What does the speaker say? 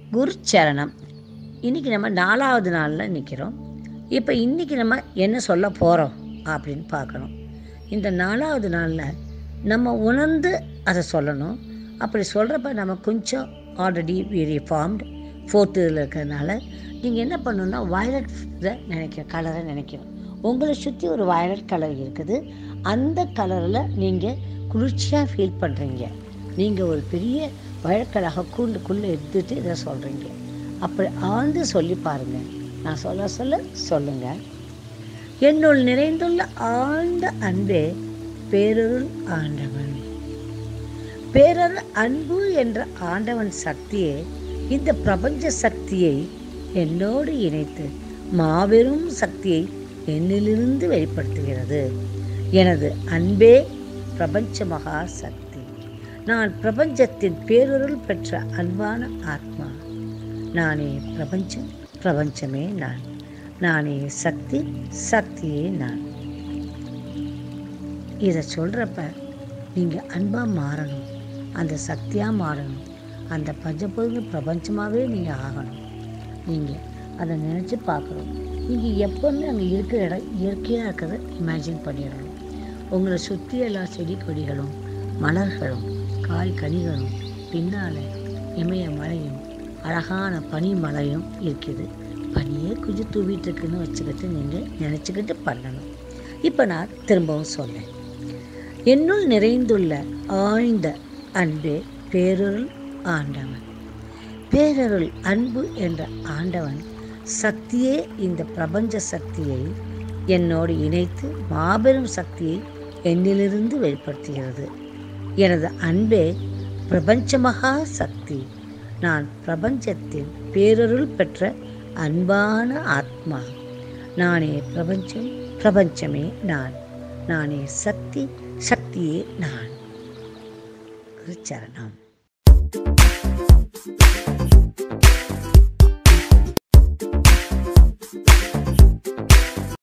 குருச்சரணம் இன்றைக்கி நம்ம நாலாவது நாளில் நிற்கிறோம் இப்போ இன்றைக்கி நம்ம என்ன சொல்ல போகிறோம் அப்படின்னு பார்க்கணும் இந்த நாலாவது நாளில் நம்ம உணர்ந்து அதை சொல்லணும் அப்படி சொல்கிறப்ப நம்ம கொஞ்சம் ஆல்ரெடி வெரி ஃபார்ம்டு ஃபோர்த்து இதில் இருக்கிறதுனால நீங்கள் என்ன பண்ணணும்னா வயலட் நினைக்க கலரை நினைக்கணும் உங்களை சுற்றி ஒரு வயலட் கலர் இருக்குது அந்த கலரில் நீங்கள் குளிர்ச்சியாக ஃபீல் பண்ணுறீங்க நீங்கள் ஒரு பெரிய வழக்கலாக கூண்டுக்குள்ளே எடுத்துட்டு இதை சொல்கிறீங்க அப்படி ஆழ்ந்து சொல்லி பாருங்கள் நான் சொல்ல சொல்ல சொல்லுங்கள் என்னுள் நிறைந்துள்ள ஆழ்ந்த அன்பே பேரருள் ஆண்டவன் பேரருள் அன்பு என்ற ஆண்டவன் சக்தியே இந்த பிரபஞ்ச சக்தியை என்னோடு இணைத்து மாபெரும் சக்தியை என்னிலிருந்து வெளிப்படுத்துகிறது எனது அன்பே பிரபஞ்ச மகா சக்தி நான் பிரபஞ்சத்தின் பேரருள் பெற்ற அன்பான ஆத்மா நானே பிரபஞ்சம் பிரபஞ்சமே நான் நானே சக்தி சக்தியே நான் இதை சொல்கிறப்ப நீங்கள் அன்பாக மாறணும் அந்த சக்தியாக மாறணும் அந்த பஞ்சபொருள் பிரபஞ்சமாகவே நீங்கள் ஆகணும் நீங்கள் அதை நினச்சி பார்க்கணும் நீங்கள் எப்போவுமே அங்கே இருக்கிற இடம் இயற்கையாக இருக்கிறத இமேஜின் பண்ணிடணும் உங்களை சுற்றி எல்லா செடி கொடிகளும் மலர்களும் காய் கனிகளும் பின்னால் இமய மலையும் அழகான பனி மலையும் இருக்குது பனியே கொஞ்சம் தூவிட்டு இருக்குன்னு வச்சுக்கிட்டு நீங்கள் நினச்சிக்கிட்டு பண்ணணும் இப்போ நான் திரும்பவும் சொன்னேன் என்னுள் நிறைந்துள்ள ஆழ்ந்த அன்பே பேரருள் ஆண்டவன் பேரருள் அன்பு என்ற ஆண்டவன் சக்தியே இந்த பிரபஞ்ச சக்தியை என்னோடு இணைத்து மாபெரும் சக்தியை என்னிலிருந்து வெளிப்படுத்துகிறது எனது அன்பே பிரபஞ்சமகா சக்தி நான் பிரபஞ்சத்தின் பேரருள் பெற்ற அன்பான ஆத்மா நானே பிரபஞ்சம் பிரபஞ்சமே நான் நானே சக்தி சக்தியே நான் சரணம்